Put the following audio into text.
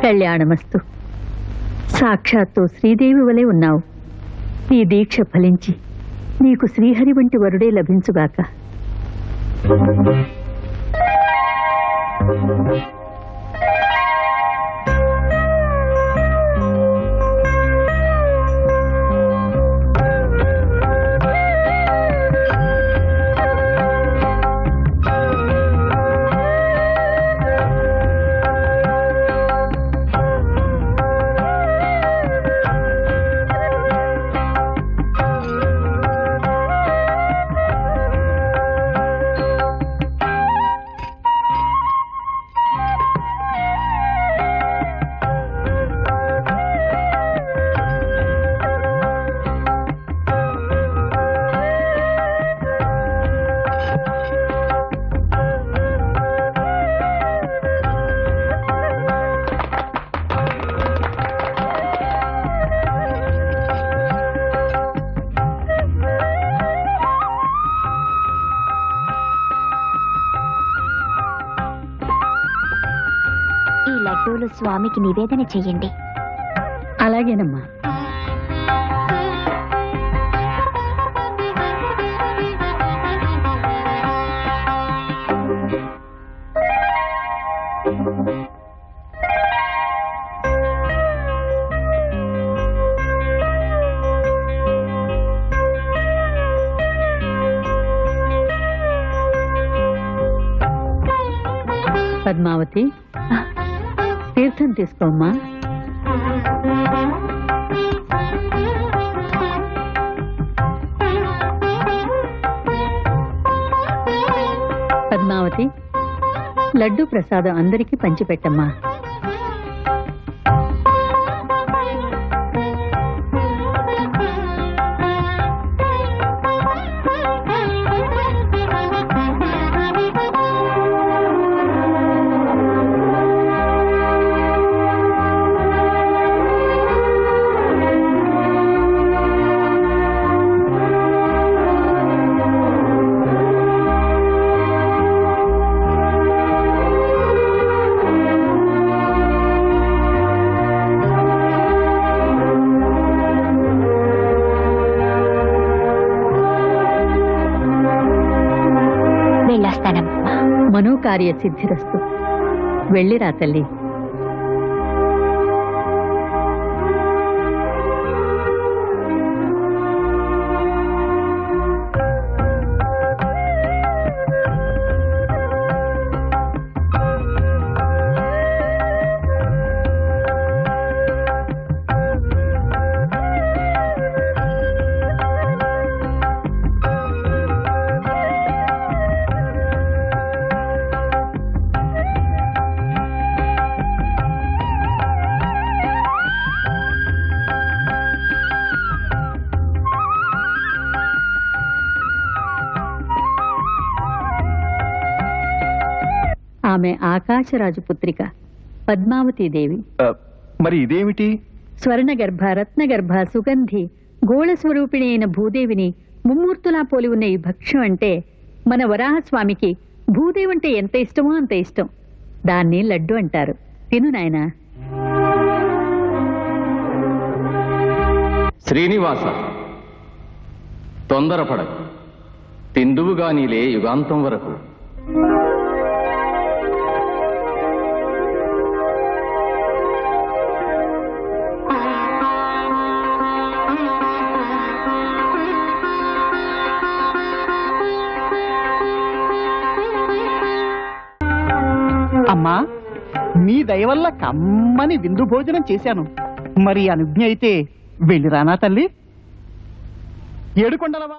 కళ్యాణమస్తు సాక్షాత్తు శ్రీదేవి వలె ఉన్నావు నీ దీక్ష ఫలించి నీకు శ్రీహరి వంటి వరుడే లభించుగాక ఈ లడ్డూలు స్వామికి నివేదన చెయ్యండి అలాగేనమ్మా పద్మావతి తీర్థం తీసుకోమ్మా పద్మావతి లడ్డు ప్రసాదం అందరికీ పంచిపెట్టమ్మా వెళ్ళొస్తానమ్మా మనోకార్య సిద్ధిరస్తు వెళ్ళిరా తల్లి ఆమె ఆకాశరాజు పుత్రిక పద్మావతీదేవి ఆ, మరి ఇదేమిటి స్వర్ణగర్భ రత్నగర్భ సుగంధి గోళ స్వరూపిణి అయిన భూదేవిని ముమ్మూర్తులా పోలి ఉన్న ఈ భక్ష్యం అంటే మన వరాహస్వామికి భూదేవంటే ఎంత ఇష్టమో అంత ఇష్టం దాన్ని లడ్డు అంటారు తిను నాయనా శ్రీనివాస తొందరపడకు తిందువుగా నీలే యుగాంతం వరకు అమ్మా మీ దయ వల్ల కమ్మని విందు భోజనం చేశాను మరి అనుజ్ఞ అయితే వెళ్ళిరానా తల్లి ఏడుకొండలవా